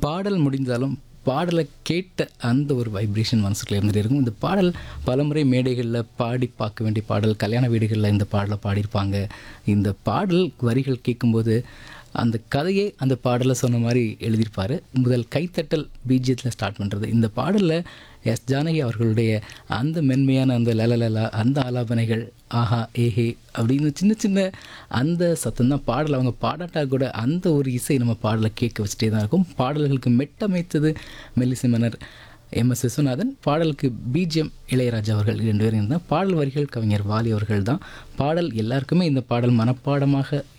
பாடல் முடிந்தாலும் பாடலை கேட்ட அந்த ஒரு வைப்ரேஷன் மனசுக்குள்ள இருந்துகிட்டே இருக்கும் இந்த பாடல் பலமுறை மேடைகளில் பாடி பார்க்க வேண்டிய பாடல் கல்யாண வீடுகளில் இந்த பாடலை பாடியிருப்பாங்க இந்த பாடல் வரிகள் கேட்கும்போது அந்த கதையே அந்த பாடலை சொன்ன மாதிரி எழுதியிருப்பார் முதல் கைத்தட்டல் பீஜியத்தில் ஸ்டார்ட் பண்ணுறது இந்த பாடலில் எஸ் ஜானகி அவர்களுடைய அந்த மென்மையான அந்த லலலலா அந்த ஆலாபனைகள் ஆஹா ஏஹே அப்படின்னு சின்ன சின்ன அந்த சத்தம் தான் பாடல் அவங்க பாடாட்டா கூட அந்த ஒரு இசை நம்ம பாடலை கேட்க வச்சுட்டே தான் இருக்கும் பாடல்களுக்கு மெட்டமைத்தது மெல்லிசை மன்னர் எம் எஸ் விஸ்வநாதன் பாடலுக்கு பிஜிஎம் இளையராஜா அவர்கள் ரெண்டு பேரும் இருந்தால் பாடல் வரிகள் கவிஞர் வாலி அவர்கள் தான் பாடல் எல்லாருக்குமே இந்த பாடல் மனப்பாடமாக